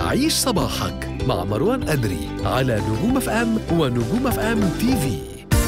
عيش صباحك مع مروان أدري على نجوم اف ام ونجوم اف ام تي في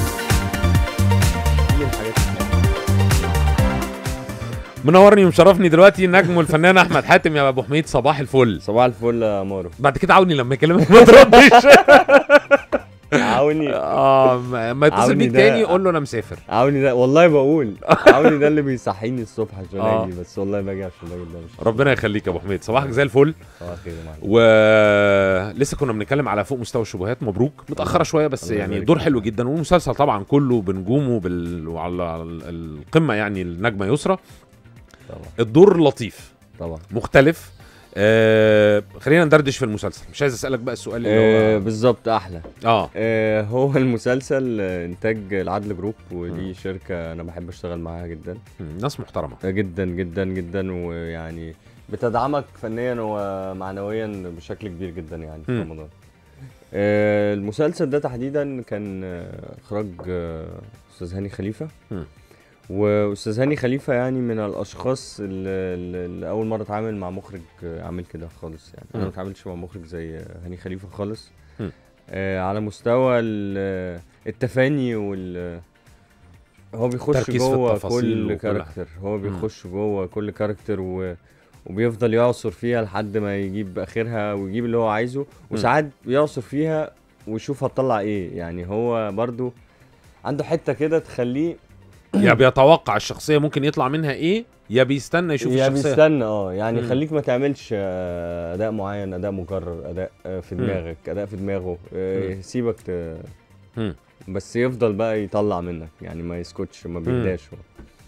منورني ومشرفني دلوقتي النجم والفنان احمد حاتم يا ابو حميد صباح الفل صباح الفل يا مارو بعد كده عاوني لما يكلمك ما تردش عاوني اه ما ما يتصل عاوني بيك ده- تاني قول له انا مسافر عاوني ده والله بقول عاوني ده اللي بيصحيني الصبح عشان آه. اجي بس والله باجي عشان الراجل ده مش ربنا يخليك يا ابو حميد صباحك زي الفل صباح الخير يا معلم ولسه كنا بنتكلم على فوق مستوى الشبهات مبروك متاخره شويه بس الله يعني يبارك دور فيك. حلو جدا والمسلسل طبعا كله بنجومه بال... وعلى ال- القمه يعني النجمه يسرى طبعا الدور لطيف طبعا مختلف آه خلينا ندردش في المسلسل مش عايز اسالك بقى السؤال اللي آه هو بالظبط احلى اه آه هو المسلسل آه، انتاج العدل جروب ودي شركه انا بحب اشتغل معاها جدا مم، ناس محترمه آه، جدا جدا جدا ويعني بتدعمك فنيا ومعنويا بشكل كبير جدا يعني في مم. رمضان آه المسلسل ده تحديدا كان آه، اخراج آه، استاذ هاني خليفه مم. واستاذ هاني خليفه يعني من الاشخاص اللي, اللي اول مره اتعامل مع مخرج آه، عامل كده خالص يعني انا مم. ما اتعاملتش مع مخرج زي هاني خليفه خالص مم. آه على مستوى ال- التفاني وال هو بيخش تركيز في جوه التفاصيل كل وكل كاركتر هو بيخش جوه كل كاركتر و... وبيفضل يعصر فيها لحد ما يجيب اخرها ويجيب اللي هو عايزه وساعات بيعصر فيها ويشوف هتطلع ايه يعني هو برضو عنده حته كده تخليه يا بيتوقع الشخصيه ممكن يطلع منها ايه يا بيستنى يشوف يا الشخصيه بيستنى اه يعني مم. خليك ما تعملش آه، اداء معين اداء مكرر اداء آه، في مم. دماغك اداء في دماغه آه، مم. سيبك ت... مم. بس يفضل بقى يطلع منك يعني ما يسكتش ما بيهداش هو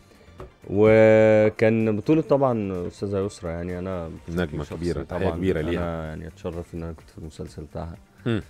وكان بطولة طبعا أستاذة يسرا يعني أنا بشكل نجمة شخصي كبيرة، تحية كبيرة ليها. أنا يعني أتشرف إن أنا كنت في المسلسل بتاعها مم.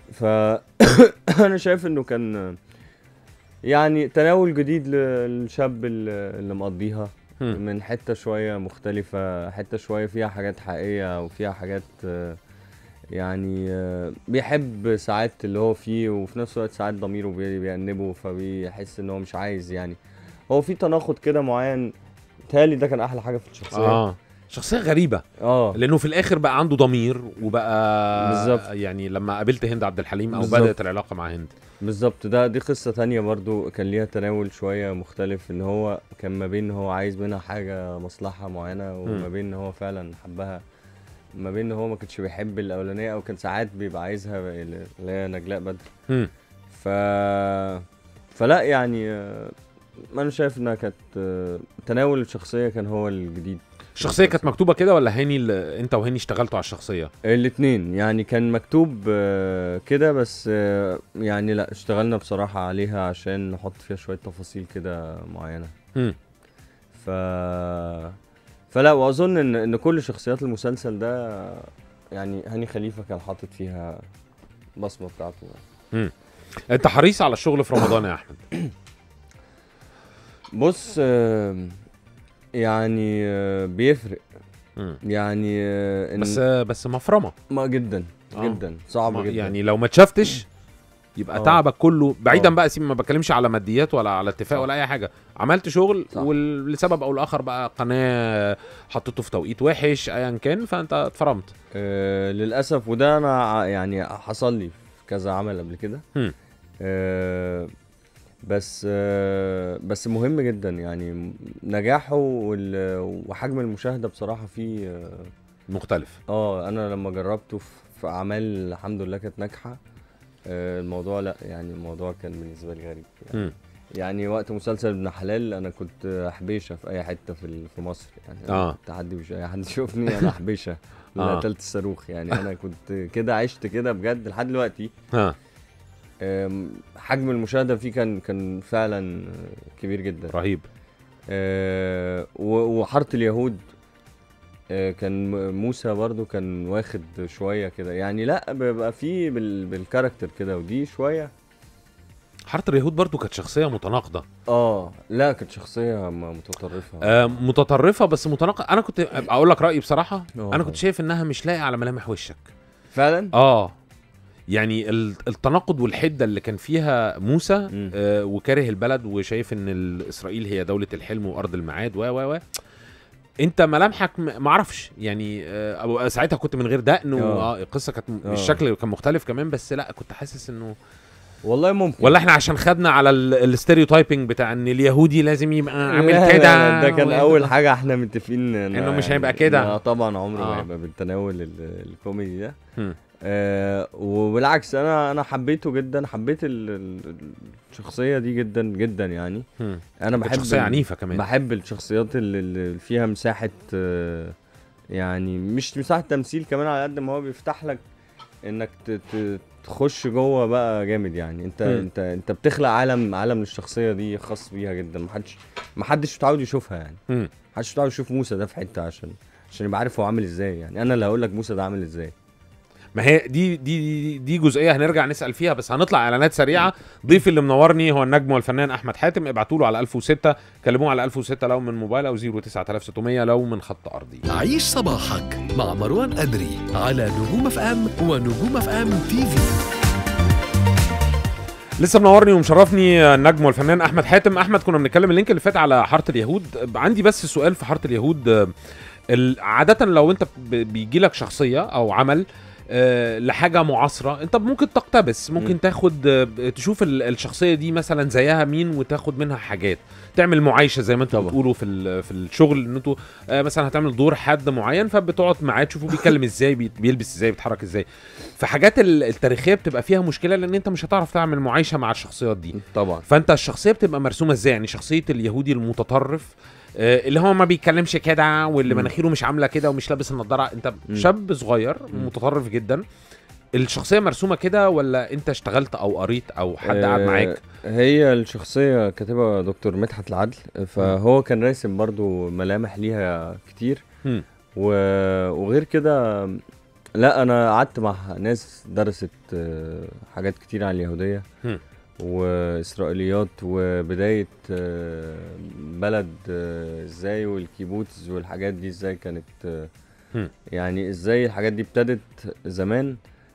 فأنا شايف إنه كان يعني تناول جديد للشاب اللي اللي مقضيها مم. من حتة شوية مختلفة حتة شوية فيها حاجات حقيقية وفيها حاجات آه، يعني آه، بيحب ساعات اللي هو فيه وفي نفس الوقت ساعات ضميره بي- بيأنبه فبيحس ان هو مش عايز يعني هو في تناقض كده معين تالي ده كان احلى حاجة في الشخصية اه شخصيه غريبه اه لانه في الاخر بقى عنده ضمير وبقى بالظبط. يعني لما قابلت هند عبد الحليم او بالظبط. بدات العلاقه مع هند بالظبط ده دي قصة تانية برضو كان ليها تناول شوية مختلف ان هو كان ما بين هو عايز منها حاجة مصلحة معينة وما مم. بين ان هو فعلا حبها ما بين ان هو ما كانش بيحب الاولانية او كان ساعات بيبقى عايزها اللي هي نجلاء بدر مم. ف فلا يعني آه، انا شايف انها كانت آه، تناول الشخصية كان هو الجديد الشخصيه كانت مكتوبه كده ولا هاني اللي انت وهاني اشتغلتوا على الشخصيه الاتنين يعني كان مكتوب آه، كده بس آه، يعني لا اشتغلنا بصراحة عليها عشان نحط فيها شوية تفاصيل كده معينة مم. ف فلا واظن ان ان كل شخصيات المسلسل ده يعني هاني خليفة كان حاطط فيها بصمة بتاعته انت حريص على الشغل في رمضان يا احمد بص آه، يعني آه، بيفرق مم. يعني آه، إن بس بس مفرمه ما جدا آه. جدا صعب ما- جدا يعني لو ما اتشفتش يبقى آه. تعبك كله بعيدا آه. بقى سيب ما بتكلمش على ماديات ولا على اتفاق صح. ولا اي حاجه عملت شغل صح. ولسبب او لاخر بقى قناه حطيته في توقيت وحش ايا كان فانت اتفرمت آه للاسف وده انا ع- يعني حصل لي في كذا عمل قبل كده هم. آه بس آه بس مهم جدا يعني م- نجاحه وال- وحجم المشاهده بصراحه فيه اه, مختلف آه انا لما جربته في, في اعمال الحمد لله كانت ناجحه آه الموضوع لا يعني الموضوع كان بالنسبه لي غريب يعني, مم. يعني وقت مسلسل ابن حلال انا كنت حبيشه في اي حته في ال- في مصر يعني أنا آه. كنت حد مش اي حد يشوفني انا حبيشه آه. لا قتلت الصاروخ يعني انا كنت كده عشت كده بجد لحد دلوقتي ها أم، حجم المشاهده فيه كان كان فعلا كبير جدا رهيب أه، و- وحاره اليهود أه، كان م- موسى برضو كان واخد شويه كده يعني لا بيبقى فيه بال بالكاركتر كده ودي شويه حاره اليهود برضو كانت شخصيه متناقضه اه لا كانت شخصيه م- متطرفه آه متطرفه بس متناقضه انا كنت اقول لك رايي بصراحه آه. انا كنت شايف انها مش لايقه على ملامح وشك فعلا اه يعني ال- التناقض والحده اللي كان فيها موسى مم. آه وكاره البلد وشايف ان ال- اسرائيل هي دوله الحلم وارض الميعاد و و و انت ملامحك م- معرفش يعني آه، او ساعتها كنت من غير دقن آه. واه القصه كانت م- آه. الشكل كان مختلف كمان بس لا كنت حاسس انه والله ممكن ولا احنا عشان خدنا على الستيريوتايبنج بتاع ان اليهودي لازم يبقى عامل لا، لا، كده لا، ده كان و- اول حاجه احنا متفقين إنه مش هيبقى كده. لا طبعا عمره آه. ما هيبقى بالتناول ال- الكوميدي ده هم. آه وبالعكس انا انا حبيته جدا حبيت ال- ال- الشخصيه دي جدا جدا يعني هم. انا كانت بحب شخصيه ال- عنيفه كمان بحب الشخصيات اللي, اللي فيها مساحه آه يعني مش مساحه تمثيل كمان على قد ما هو بيفتح لك انك ت- ت- تخش جوه بقى جامد يعني انت مم. انت انت بتخلق عالم عالم للشخصيه دي خاص بيها جدا محدش محدش متعود يشوفها يعني هم. محدش متعود يشوف موسى ده في حته عشان عشان يبقى عارف هو عامل ازاي يعني انا اللي هقول لك موسى ده عامل ازاي ما هي دي دي دي, دي جزئيه هنرجع نسال فيها بس هنطلع اعلانات سريعه ضيف اللي منورني هو النجم والفنان احمد حاتم ابعتوا له على 1006 كلموه على 1006 لو من موبايل او 09600 لو من خط ارضي عيش صباحك مع مروان أدري على نجوم اف ام ونجوم اف ام تي في لسه منورني ومشرفني النجم والفنان احمد حاتم احمد كنا بنتكلم اللينك اللي فات على حاره اليهود عندي بس سؤال في حاره اليهود آه، ال- عاده لو انت بيجي لك شخصيه او عمل آه، لحاجه معاصره انت ممكن تقتبس ممكن م. تاخد آه، تشوف ال- الشخصيه دي مثلا زيها مين وتاخد منها حاجات تعمل معايشه زي ما انتوا طبعا. بتقولوا في ال- في الشغل ان انتوا آه، مثلا هتعمل دور حد معين فبتقعد معاه تشوفه بيتكلم ازاي بي- بيلبس ازاي بيتحرك ازاي فحاجات ال- التاريخيه بتبقى فيها مشكله لان انت مش هتعرف تعمل معايشه مع الشخصيات دي طبعا فانت الشخصيه بتبقى مرسومه ازاي يعني شخصيه اليهودي المتطرف آه، اللي هو ما بيتكلمش كده واللي مم. مناخيره مش عامله كده ومش لابس النضاره انت مم. شاب صغير مم. متطرف جدا الشخصيه مرسومه كده ولا انت اشتغلت او قريت او حد قعد آه، معاك هي الشخصية كاتبها دكتور مدحت العدل فهو كان راسم برضو ملامح ليها كتير مم. و... وغير كده لا انا قعدت مع ناس درست آه، حاجات كتير عن اليهودية مم. واسرائيليات وبداية آه، بلد آه، ازاي والكيبوتز والحاجات دي ازاي كانت آه، مم. يعني ازاي الحاجات دي ابتدت زمان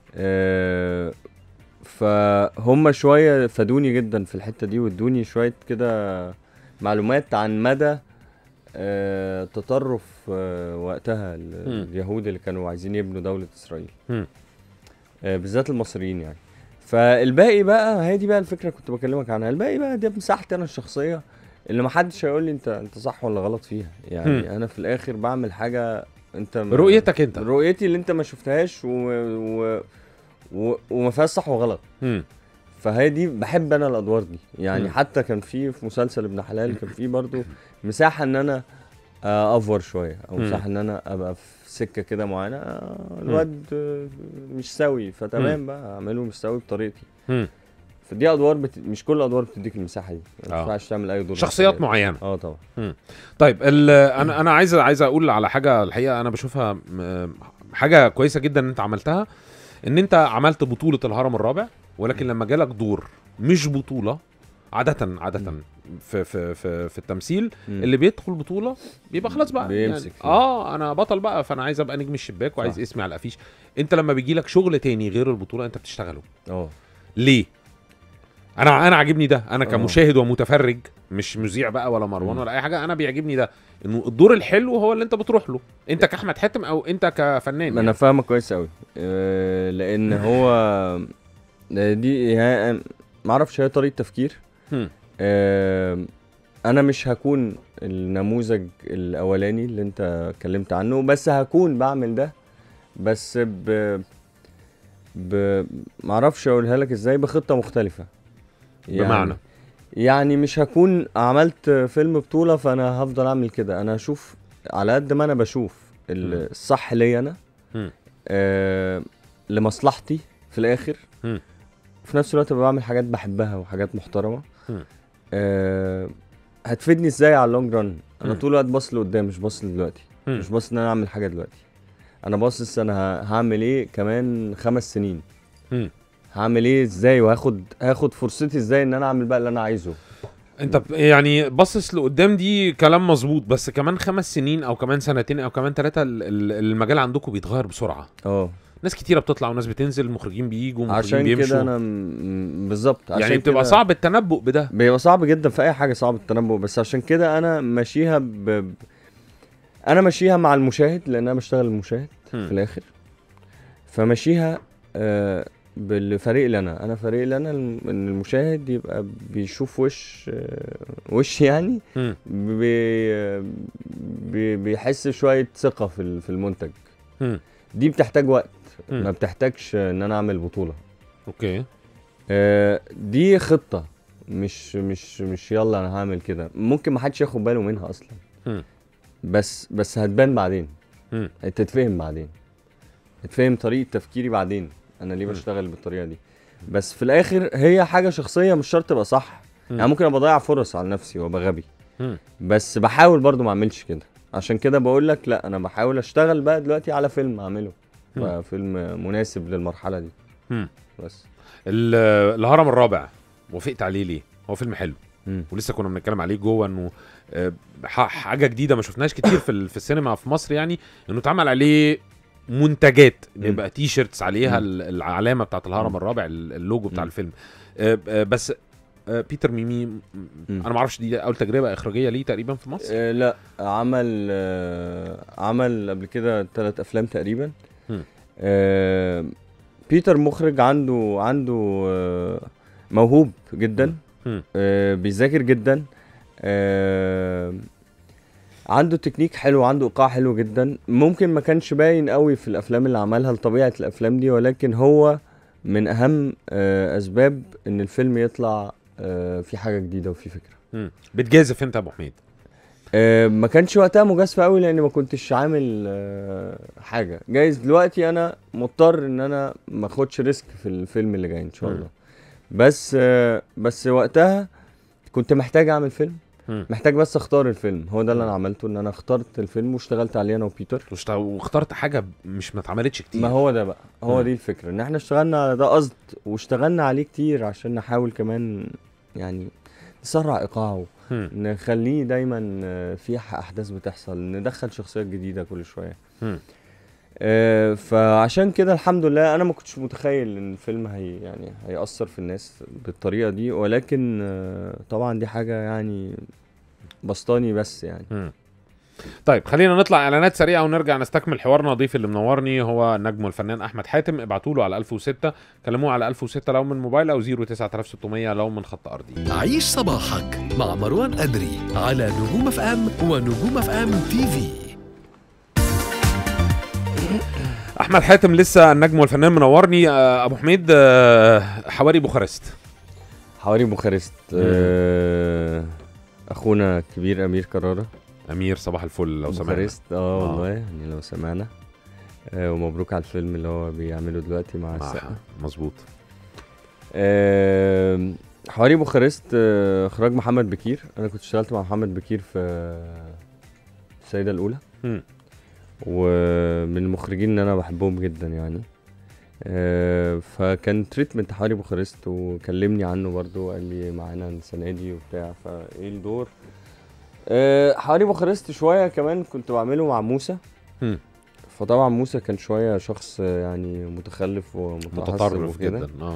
آه، فهم شويه فادوني جدا في الحته دي وادوني شويه كده معلومات عن مدى آه، تطرف آه، وقتها ال- مم. اليهود اللي كانوا عايزين يبنوا دوله اسرائيل مم. آه، بالذات المصريين يعني فالباقي بقى هي دي بقى الفكره كنت بكلمك عنها الباقي بقى دي مساحتي انا الشخصيه اللي محدش هيقول لي انت انت صح ولا غلط فيها يعني مم. انا في الاخر بعمل حاجه انت ما- رؤيتك انت رؤيتي اللي انت ما شفتهاش و... و... و... وما فيهاش صح وغلط مم. فهي دي بحب انا الادوار دي يعني مم. حتى كان في في مسلسل ابن حلال كان في برضو مساحه ان انا آه، افور شويه او مم. مساحه ان انا ابقى في سكه كده معينه آه، الواد آه، مش سوي فتمام بقى اعمله مش سوي بطريقتي مم. فدي ادوار بت... مش كل الادوار بتديك المساحه دي ما آه. ينفعش تعمل اي دور شخصيات بطريقة. معينه اه طبعا طيب ال- انا انا عايز عايز اقول على حاجه الحقيقه انا بشوفها م- حاجه كويسه جدا ان انت عملتها ان انت عملت بطوله الهرم الرابع ولكن لما جالك دور مش بطوله عاده عاده في في في, في التمثيل مم. اللي بيدخل بطوله بيبقى خلاص بقى بيمسك يعني فيها. اه انا بطل بقى فانا عايز ابقى نجم الشباك وعايز صح. اسمي على الافيش انت لما بيجي لك شغل تاني غير البطوله انت بتشتغله اه ليه انا انا عاجبني ده انا آه. كمشاهد ومتفرج مش مذيع بقى ولا مروان مم. ولا اي حاجه انا بيعجبني ده انه الدور الحلو هو اللي انت بتروح له انت كاحمد حاتم او انت كفنان ما انا فاهمك كويس قوي آه، لان هو دي هي- ما اعرفش هي طريقه تفكير هم. آه، انا مش هكون النموذج الاولاني اللي انت اتكلمت عنه بس هكون بعمل ده بس ب ب ما اعرفش اقولها لك ازاي بخطه مختلفه بمعنى يعني مش هكون عملت فيلم بطولة فأنا هفضل أعمل كده أنا هشوف على قد ما أنا بشوف ال- مم. الصح ليا أنا مم. آه لمصلحتي في الآخر مم. في نفس الوقت ببقى بعمل حاجات بحبها وحاجات محترمة مم. آه هتفيدني ازاي على اللونج ران انا مم. طول الوقت باصص لقدام مش باصص دلوقتي مم. مش باصص ان انا اعمل حاجه دلوقتي انا باصص انا ه- هعمل ايه كمان خمس سنين مم. هعمل ايه ازاي وهاخد هاخد فرصتي ازاي ان انا اعمل بقى اللي انا عايزه انت ب- يعني باصص لقدام دي كلام مظبوط بس كمان خمس سنين او كمان سنتين او كمان ثلاثه المجال عندكم بيتغير بسرعه اه ناس كتيره بتطلع وناس بتنزل مخرجين بيجوا مخرجين عشان بيمشوا كده انا م- م- بالظبط عشان يعني بتبقى كده- صعب التنبؤ بده بيبقى صعب جدا في اي حاجه صعب التنبؤ بس عشان كده انا ماشيها ب... ب- انا ماشيها مع المشاهد لان انا بشتغل المشاهد مم. في الاخر فماشيها آه بالفريق اللي انا انا فريق اللي انا الم- ان المشاهد يبقى بيشوف وش آه وش يعني مم. بي بي بيحس شويه ثقه في ال- في المنتج مم. دي بتحتاج وقت مم. ما بتحتاجش ان انا اعمل بطوله اوكي آه، دي خطه مش مش مش يلا انا هعمل كده ممكن ما حدش ياخد باله منها اصلا مم. بس بس هتبان بعدين مم. هتتفهم بعدين هتفهم طريقه تفكيري بعدين انا ليه مم. بشتغل بالطريقه دي بس في الاخر هي حاجه شخصيه مش شرط تبقى صح مم. يعني ممكن ابقى بضيع فرص على نفسي وابقى غبي مم. بس بحاول برضو ما اعملش كده عشان كده بقول لك لا انا بحاول اشتغل بقى دلوقتي على فيلم اعمله مم. بقى فيلم مناسب للمرحله دي مم. بس ال- الهرم الرابع وافقت عليه ليه؟ هو فيلم حلو مم. ولسه كنا بنتكلم عليه جوه انه آه، ح- حاجه جديده ما شفناش كتير في ال- في السينما في مصر يعني انه اتعمل عليه منتجات مم. يبقى تي شيرتس عليها مم. ال- العلامه بتاعت الهرم مم. الرابع ال- اللوجو بتاع مم. الفيلم آه، آه، بس آه، بيتر ميمي م- مم. انا ما اعرفش دي اول تجربه اخراجيه ليه تقريبا في مصر آه لا عمل آه عمل قبل كده ثلاث افلام تقريبا مم. آه بيتر مخرج عنده عنده آه موهوب جدا مم. آه بيذاكر جدا آه عنده تكنيك حلو عنده ايقاع حلو جدا ممكن ما كانش باين قوي في الافلام اللي عملها لطبيعه الافلام دي ولكن هو من اهم آه اسباب ان الفيلم يطلع آه في حاجه جديده وفي فكره مم. بتجازف انت يا ابو حميد آه، ما كانش وقتها مجازفه قوي لان ما كنتش عامل آه، حاجه جايز دلوقتي انا مضطر ان انا ما اخدش ريسك في الفيلم اللي جاي ان شاء مم. الله بس آه، بس وقتها كنت محتاج اعمل فيلم مم. محتاج بس اختار الفيلم هو ده اللي انا عملته ان انا اخترت الفيلم واشتغلت عليه انا وبيتر واشت- واخترت حاجه مش ما اتعملتش كتير ما هو ده بقى هو مم. دي الفكره ان احنا اشتغلنا على ده قصد واشتغلنا عليه كتير عشان نحاول كمان يعني نسرع ايقاعه مم. نخليه دايما آه، في ح- احداث بتحصل ندخل شخصيات جديده كل شويه مم. آه، فعشان كده الحمد لله انا ما كنتش متخيل ان الفيلم هي يعني هيأثر في الناس بالطريقه دي ولكن آه، طبعا دي حاجه يعني بسطاني بس يعني مم. طيب خلينا نطلع اعلانات سريعه ونرجع نستكمل حوارنا ضيف اللي منورني هو النجم الفنان احمد حاتم ابعتوا له على 1006 كلموه على 1006 لو من موبايل او 09600 لو من خط ارضي عيش صباحك مع مروان أدري على نجوم اف ام ونجوم اف ام تي في احمد حاتم لسه النجم والفنان منورني آه، ابو حميد آه، حواري بوخارست حواري بوخارست آه، اخونا الكبير امير كرارة امير صباح الفل لو سمحت بوخارست اه والله يعني لو سمعنا آه، ومبروك على الفيلم اللي هو بيعمله دلوقتي مع السقا مظبوط آم، حواري بوخارست آه، اخراج محمد بكير انا كنت اشتغلت مع محمد بكير في السيدة الاولى مم. ومن المخرجين اللي انا بحبهم جدا يعني آه، فكان تريتمنت حواري بوخارست وكلمني عنه برضو قال لي معانا السنه دي وبتاع فايه الدور آه، حواري بوخارست شويه كمان كنت بعمله مع موسى مم. فطبعا موسى كان شويه شخص يعني متخلف ومتعصب متطرف وكده جدا اه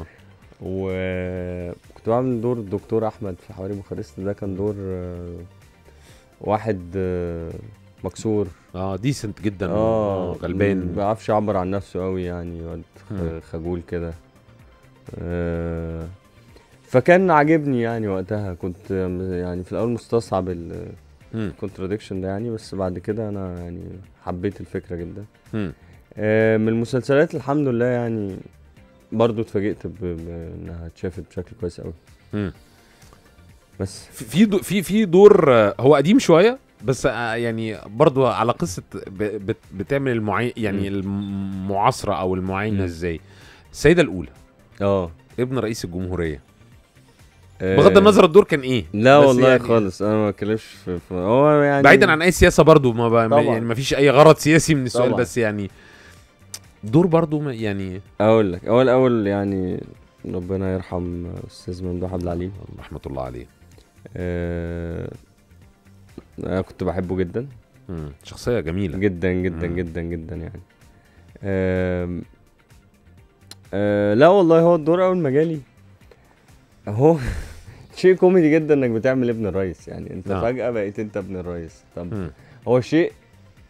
وكنت بعمل دور الدكتور احمد في حواري بوخارست ده كان دور آه، واحد آه، مكسور اه ديسنت جدا اه ما غلبان بيعرفش يعبر عن نفسه قوي يعني واد مم. خ- خجول كده آه، فكان عاجبني يعني وقتها كنت يعني في الاول مستصعب مم. الكونتراديكشن ده يعني بس بعد كده انا يعني حبيت الفكره جدا مم. آه، من المسلسلات الحمد لله يعني برضو اتفاجئت ب- بانها اتشافت بشكل كويس قوي مم. بس في في دو- في في دور آه، هو قديم شويه بس آه، يعني برضو على قصه ب- بت- بتعمل المعي يعني المعاصره او المعاينه مم. ازاي السيده الاولى اه ابن رئيس الجمهوريه آه، بغض النظر الدور كان ايه لا بس والله يعني خالص انا ما بتكلمش في في- هو يعني بعيدا عن اي سياسه برضو ما, ب... ما طبعاً. يعني ما فيش اي غرض سياسي من السؤال طبعاً. بس يعني دور برضو ما يعني اقول لك اول اول يعني ربنا يرحم استاذ ممدوح عبد العليم رحمه الله عليه آه، انا كنت بحبه جدا مم. شخصيه جميله جدا جدا مم. جدا جدا يعني آم، آه لا والله هو الدور اول ما جالي هو شيء كوميدي جدا انك بتعمل ابن الرئيس يعني انت نعم. فجأة بقيت انت ابن الرئيس طب مم. هو شيء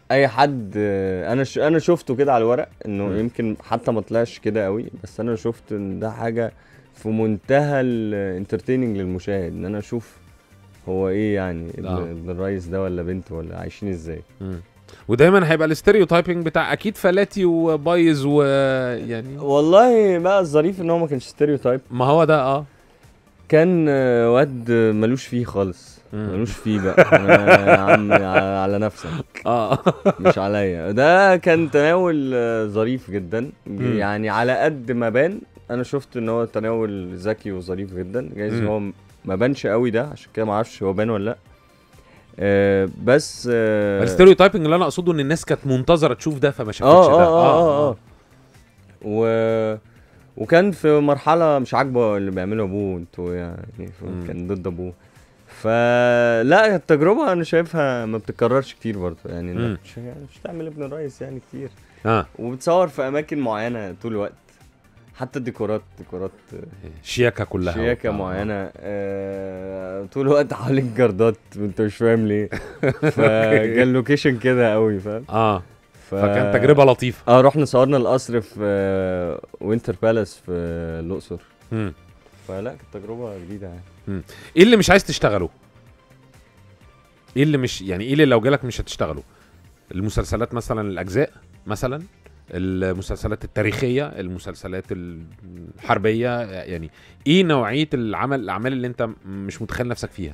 اي حد آه، انا ش... انا شفته كده على الورق انه مم. يمكن حتى ما طلعش كده قوي بس انا شفت ان ده حاجه في منتهى الانترتيننج للمشاهد ان انا اشوف هو ايه يعني ابن, آه. ابن الريس ده ولا بنته ولا عايشين ازاي مم. ودايما هيبقى الاستيريوتايبنج بتاع اكيد فلاتي وبايظ ويعني والله بقى الظريف ان هو ما كانش ستيريو تايب ما هو ده اه كان آه، واد ملوش فيه خالص مم. ملوش فيه بقى آه، يا عم على- على نفسك اه مش عليا ده كان تناول آه، ظريف جدا مم. يعني على قد ما بان انا شفت ان هو تناول ذكي وظريف جدا جايز مم. هو ما بانش قوي ده عشان كده ما اعرفش هو بان ولا لا آه بس آه الستيريوتايبنج اللي انا اقصده ان الناس كانت منتظره تشوف ده فما شافتش اه ده اه اه اه, آه. و وكان في مرحلة مش عاجبه اللي بيعمله ابوه انتوا يعني مم. كان ضد ابوه فلا التجربة انا شايفها ما بتتكررش كتير برضه يعني مم. انك مش يعني مش تعمل ابن الريس يعني كتير اه وبتصور في اماكن معينة طول الوقت حتى الديكورات ديكورات شياكه كلها شياكة وبتاع. معينة آه طول الوقت حواليك جردات انت مش فاهم ليه فكان لوكيشن كده قوي فاهم اه ف... فكانت تجربه لطيفه اه رحنا صورنا القصر في آه، وينتر بالاس في آه، الاقصر مم. فلا كانت تجربه جديده يعني ايه اللي مش عايز تشتغله ايه اللي مش يعني ايه اللي لو جالك مش هتشتغله المسلسلات مثلا الاجزاء مثلا المسلسلات التاريخيه المسلسلات الحربيه يعني ايه نوعيه العمل الاعمال اللي انت مش متخيل نفسك فيها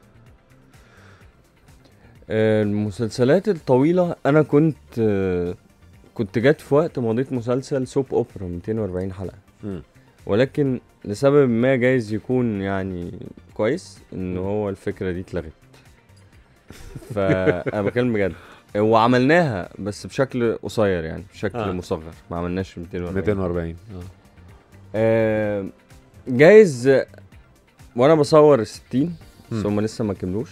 آه، المسلسلات الطويله انا كنت آه، كنت جات في وقت مضيت مسلسل سوب اوبرا 240 حلقه مم. ولكن لسبب ما جايز يكون يعني كويس ان هو الفكره دي اتلغت فانا بتكلم بجد وعملناها بس بشكل قصير يعني بشكل آه. آه. مصغر ما عملناش 240 240 اه آه، جايز وانا بصور ال 60 مم. بس هم لسه ما كملوش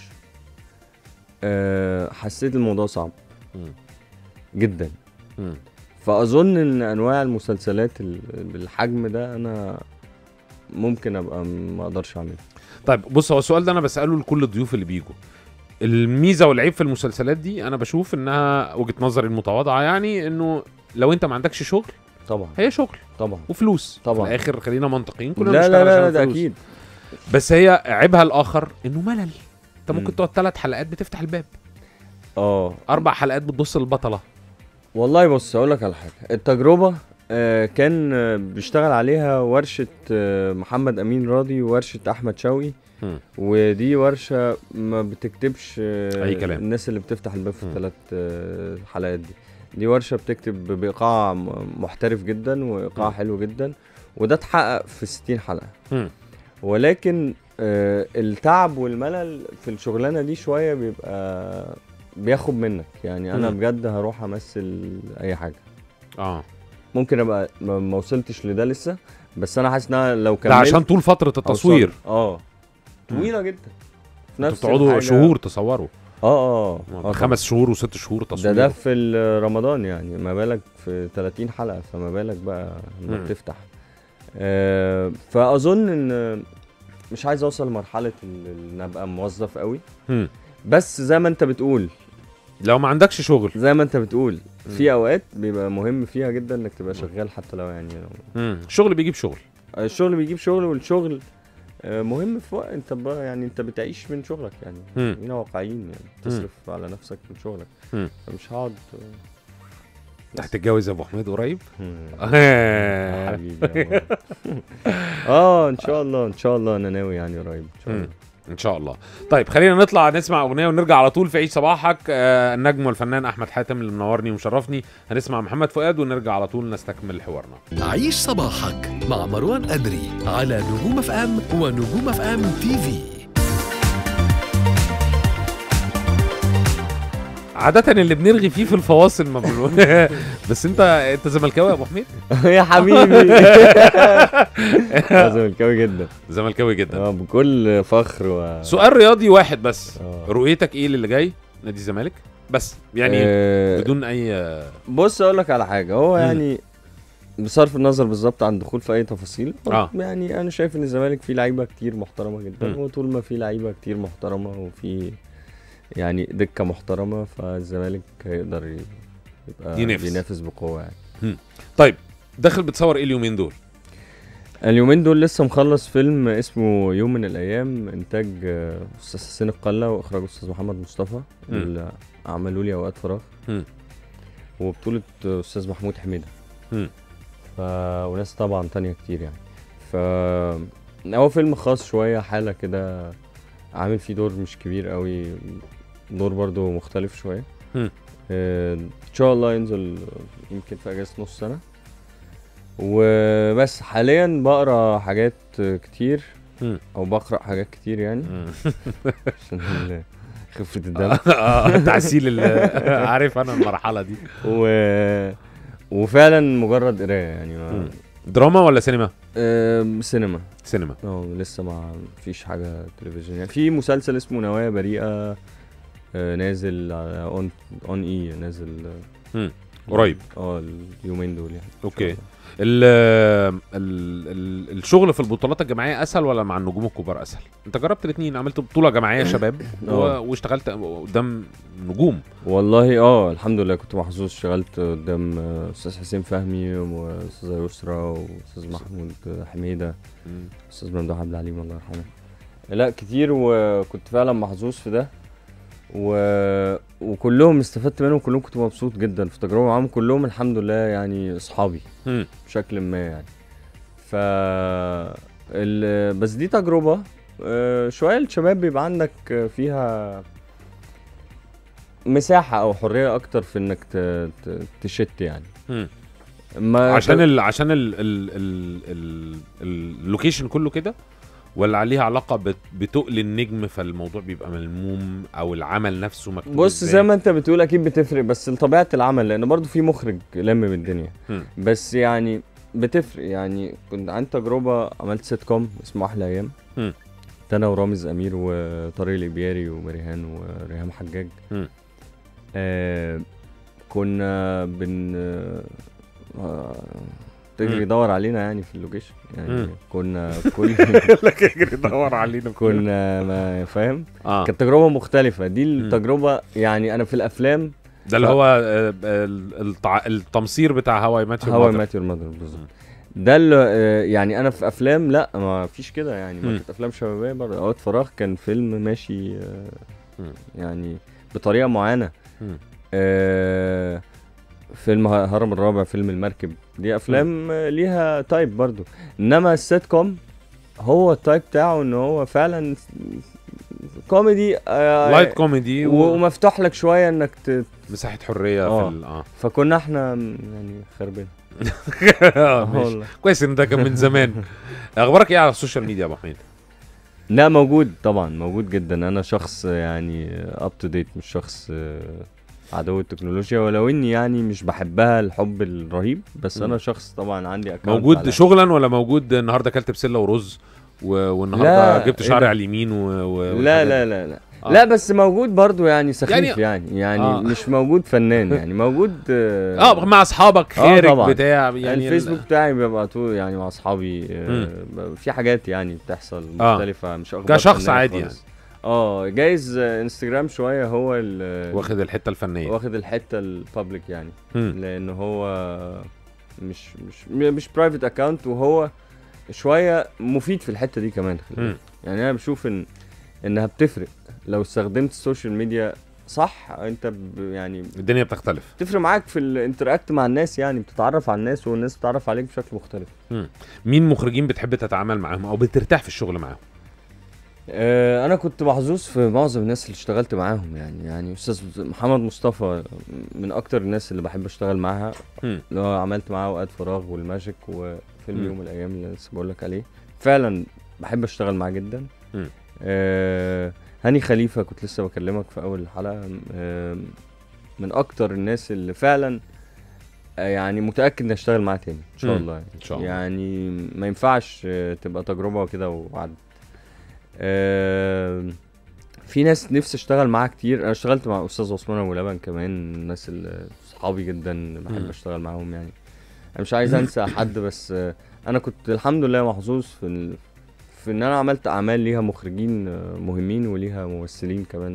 آه، حسيت الموضوع صعب مم. جدا مم. فاظن ان انواع المسلسلات ال- بالحجم ده انا ممكن ابقى ما اقدرش اعملها طيب بص هو السؤال ده انا بساله لكل الضيوف اللي بيجوا الميزه والعيب في المسلسلات دي انا بشوف انها وجهه نظري المتواضعه يعني انه لو انت ما عندكش شغل طبعا هي شغل طبعا وفلوس طبعا. في الاخر خلينا منطقيين كلنا لا بنشتغل لا لا, عشان لا ده الفلوس. اكيد بس هي عيبها الاخر انه ملل انت ممكن مم. تقعد ثلاث حلقات بتفتح الباب اه اربع حلقات بتبص للبطله والله بص اقول لك على حاجه التجربه آه، كان آه، بيشتغل عليها ورشه آه، محمد امين راضي وورشه احمد شوقي مم. ودي ورشه ما بتكتبش آه، أي كلام. الناس اللي بتفتح الباب في مم. الثلاث حلقات دي دي ورشه بتكتب بايقاع م- محترف جدا وايقاع مم. حلو جدا وده اتحقق في 60 حلقه مم. ولكن آه، التعب والملل في الشغلانه دي شويه بيبقى بياخد منك يعني انا مم. بجد هروح امثل اي حاجه اه ممكن ابقى ما ما وصلتش لده لسه بس انا حاسس ان أنا لو ده كملت عشان طول فتره التصوير أوصل. اه طويله جدا في انتوا بتقعدوا الحاجة- شهور تصوروا اه اه آه خمس شهور وست شهور طبعاً. تصوير ده ده في ال- رمضان يعني ما بالك في 30 حلقه فما بالك بقى لما مم. بتفتح آه فاظن ان مش عايز اوصل لمرحله ال- ان ابقى موظف قوي مم. بس زي ما انت بتقول لو ما عندكش شغل زي ما انت بتقول مم. في اوقات بيبقى مهم فيها جدا انك تبقى شغال حتى لو يعني مم. شغل بيجيب شغل الشغل بيجيب شغل والشغل آه، مهم في وقت انت بقى يعني انت بتعيش من شغلك يعني مم. خلينا واقعيين يعني تصرف على نفسك من شغلك مم. فمش هقعد انت هتتجوز يا ابو حميد قريب يا آه. حبيبي يا ماما. اه ان شاء الله ان شاء الله انا ناوي يعني قريب ان شاء مم. الله ان شاء الله طيب خلينا نطلع نسمع اغنيه ونرجع على طول في عيش صباحك آه النجم والفنان احمد حاتم اللي منورني ومشرفني هنسمع محمد فؤاد ونرجع على طول نستكمل حوارنا عيش صباحك مع مروان أدري على نجوم اف ام ونجوم اف ام تي في عادة اللي بنرغي فيه في الفواصل ما بنقول بس انت انت زملكاوي يا ابو حميد؟ يا حبيبي أنا زملكاوي جدا زملكاوي جدا اه بكل فخر و سؤال رياضي واحد بس آه. رؤيتك ايه للي جاي نادي الزمالك بس يعني آه، بدون اي بص اقول لك على حاجه هو مم. يعني بصرف النظر بالظبط عن الدخول في اي تفاصيل آه. يعني انا شايف ان الزمالك فيه لعيبه كتير محترمه جدا مم. وطول ما في لعيبه كتير محترمه وفي يعني دكه محترمه فالزمالك هيقدر ي- يبقى ينافس. بينافس بقوه يعني طيب داخل بتصور ايه اليومين دول اليومين دول لسه مخلص فيلم اسمه يوم من الايام انتاج آه، استاذ حسين القله واخراج استاذ محمد مصطفى مم. اللي عملوا لي اوقات فراغ مم. وبطولة استاذ محمود حميدة مم. ف... وناس طبعا تانية كتير يعني ف هو فيلم خاص شوية حالة كده عامل فيه دور مش كبير قوي دور برضو مختلف شوية مم. آه، ان شاء الله ينزل يمكن في اجازة نص سنة وبس حاليا بقرا حاجات كتير مم. او بقرا حاجات كتير يعني عشان ال- خفة الدم اه تعسيل ال- عارف انا المرحله دي و... وفعلا مجرد قرايه يعني ما... مم. دراما ولا سينما آم، سينما سينما اه لسه ما فيش حاجه تلفزيون يعني في مسلسل اسمه نوايا بريئه آه، نازل على اون اون اي نازل مم. قريب اه اليومين دول يعني اوكي ال ال ال الشغل في البطولات الجماعيه اسهل ولا مع النجوم الكبار اسهل انت جربت الاثنين عملت بطوله جماعيه شباب و... آه. واشتغلت قدام نجوم والله اه الحمد لله كنت محظوظ اشتغلت قدام آه، استاذ حسين فهمي واستاذه يسرا واستاذ محمود حميده مم. استاذ ممدوح عبد العليم الله يرحمه لا كتير وكنت فعلا محظوظ في ده و... وكلهم استفدت منهم كلهم كنت مبسوط جدا في التجربه معاهم كلهم الحمد لله يعني اصحابي مم. بشكل ما يعني ف ال... بس دي تجربه آه، شويه الشباب بيبقى عندك فيها مساحه او حريه اكتر في انك ت... ت... تشت يعني مم. ما عشان ال عشان ال ال ال ال اللوكيشن كله كده ولا عليها علاقه بت- بتقل النجم فالموضوع بيبقى ملموم او العمل نفسه مكتوب بص إزاي؟ زي ما انت بتقول اكيد بتفرق بس لطبيعه العمل لان برضو في مخرج لم بالدنيا مم. بس يعني بتفرق يعني كنت عندي تجربه عملت سيت كوم اسمه احلى ايام مم. كنت انا ورامز امير وطارق الابياري ومريهان وريهام حجاج مم. آه كنا بن آه تجري مم. يدور علينا يعني في اللوكيشن يعني مم. كنا كل لك اجري دور علينا كنا ما فاهم اه كانت تجربه مختلفه دي التجربه يعني انا في الافلام ده اللي هو آه، آه، التع- التمصير بتاع هواي مات هواي مات يور ماذر بالظبط ده اللي آه، يعني انا في افلام لا ما فيش كده يعني ما مم. كانت افلام شبابيه برضه اوقات فراغ كان فيلم ماشي آه، مم. يعني بطريقه معينه مم. آه، فيلم ه- هرم الرابع فيلم المركب دي افلام آه، ليها تايب برضو انما السيت كوم هو التايب بتاعه ان هو فعلا كوميدي آه، لايت كوميدي و- ومفتوح لك شويه انك ت... ومساحه حريه آه. في ال- اه فكنا احنا م- يعني خربين آه، ماشي. كويس ان ده كان من زمان اخبارك ايه على السوشيال ميديا يا ابو حميد لا موجود طبعا موجود جدا انا شخص يعني اب تو ديت مش شخص آه، عدو التكنولوجيا ولو اني يعني مش بحبها الحب الرهيب بس مم. انا شخص طبعا عندي اكونت موجود شغلا ولا موجود النهارده اكلت بسله ورز و... والنهارده لا، جبت إيه شعري ده؟ على اليمين و... و... لا والحاجات لا دي. لا لا آه. لا بس موجود برضو يعني سخيف يعني- يعني يعني, يعني آه. مش موجود فنان يعني موجود آه, اه مع اصحابك آه، خارج طبعاً. بتاع يعني يعني الفيسبوك بتاعي بيبقى طول يعني مع اصحابي آه ب- في حاجات يعني بتحصل آه. مختلفه مش اخبار كشخص فنية عادي خالص. اه جايز آه، انستجرام شويه هو ال- واخد الحته الفنيه واخد الحته البابليك يعني مم. لان هو مش مش مش برايفت اكونت وهو شويه مفيد في الحته دي كمان خلي بالك. مم. يعني انا بشوف ان انها بتفرق لو استخدمت السوشيال ميديا صح انت ب يعني الدنيا بتختلف بتفرق معاك في الانتراكت مع الناس يعني بتتعرف على الناس والناس بتتعرف عليك بشكل مختلف مين مخرجين بتحب تتعامل معاهم او بترتاح في الشغل معاهم آه، انا كنت محظوظ في معظم الناس اللي اشتغلت معاهم يعني يعني استاذ محمد مصطفى من اكتر الناس اللي بحب اشتغل معاها مم. اللي هو عملت معاه اوقات فراغ والماجيك وفيلم مم. يوم من الايام اللي لسه بقول لك عليه فعلا بحب اشتغل معاه جدا مم. آه هاني خليفه كنت لسه بكلمك في اول الحلقه آه من اكتر الناس اللي فعلا آه، يعني متاكد اني اشتغل معاه تاني ان شاء مم. الله يعني. ان شاء الله يعني ما ينفعش آه، تبقى تجربه كده وعدت آه، في ناس نفسي اشتغل معاها كتير انا اشتغلت مع استاذ عثمان ابو لبن كمان الناس اللي صحابي جدا بحب مم. اشتغل معاهم يعني انا مش عايز انسى حد بس آه، انا كنت الحمد لله محظوظ في ال... في ان انا عملت اعمال ليها مخرجين آه، مهمين وليها ممثلين كمان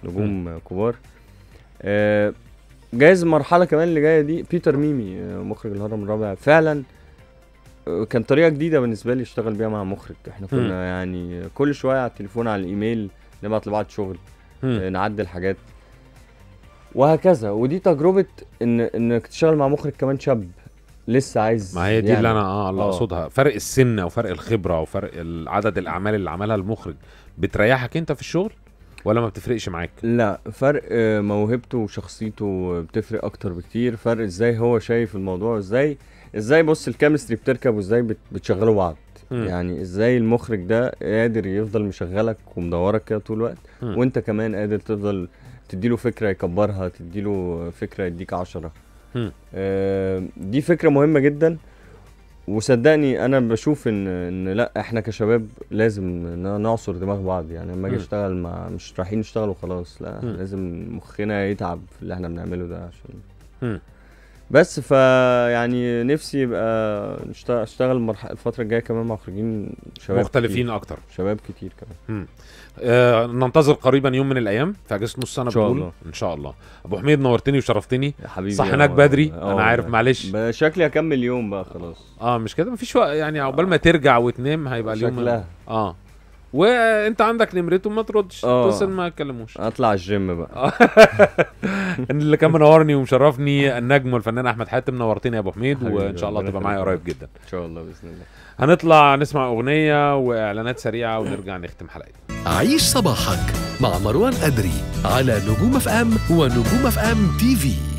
نجوم كبار آه، جايز المرحله كمان اللي جايه دي بيتر ميمي آه، مخرج الهرم الرابع فعلا آه، كان طريقه جديده بالنسبه لي اشتغل بيها مع مخرج احنا مم. كنا يعني كل شويه على التليفون على الايميل نبعت لبعض شغل مم. آه، نعدل حاجات وهكذا ودي تجربه ان انك تشتغل مع مخرج كمان شاب لسه عايز ما هي دي يعني. اللي انا اه اللي آه. اقصدها فرق السن او فرق الخبره او فرق ال- عدد الاعمال اللي عملها المخرج بتريحك انت في الشغل ولا ما بتفرقش معاك لا فرق آه، موهبته وشخصيته بتفرق اكتر بكتير فرق ازاي هو شايف الموضوع ازاي ازاي بص الكيمستري بتركب وازاي بت- بتشغلوا بعض مم. يعني ازاي المخرج ده قادر يفضل مشغلك ومدورك كده طول الوقت مم. وانت كمان قادر تفضل تديله فكره يكبرها تديله فكره يديك عشرة مم. آه، دي فكره مهمه جدا وصدقني انا بشوف ان ان لا احنا كشباب لازم ن- نعصر دماغ بعض يعني لما اجي مم. اشتغل مع مش رايحين نشتغل وخلاص لا إحنا مم. لازم مخنا يتعب في اللي احنا بنعمله ده عشان مم. بس ف يعني نفسي يبقى نشت- اشتغل المرحله الفتره الجايه كمان مع مخرجين شباب مختلفين كتير. اكتر شباب كتير كمان آه ننتظر قريبا يوم من الايام في اجازه نص سنه إن شاء بتقول الله. ان شاء الله ابو حميد نورتني وشرفتني يا حبيبي صح يا هناك عمر. بدري آه انا عارف والله. معلش بقى شكلي هكمل يوم بقى خلاص اه مش كده مفيش وقت يعني عقبال ما ترجع وتنام هيبقى اليوم شكلها اه وانت عندك نمرته ما تردش آه. اتصل ما تكلموش اطلع الجيم بقى اللي كان منورني ومشرفني النجم والفنان احمد حاتم نورتني يا ابو حميد حبيبي، وان شاء الله ربنا تبقى معايا يخليك. قريب جدا ان شاء الله باذن الله هنطلع نسمع اغنيه واعلانات سريعه ونرجع نختم حلقتنا عيش صباحك مع مروان أدري على نجوم اف ام ونجوم اف ام تي في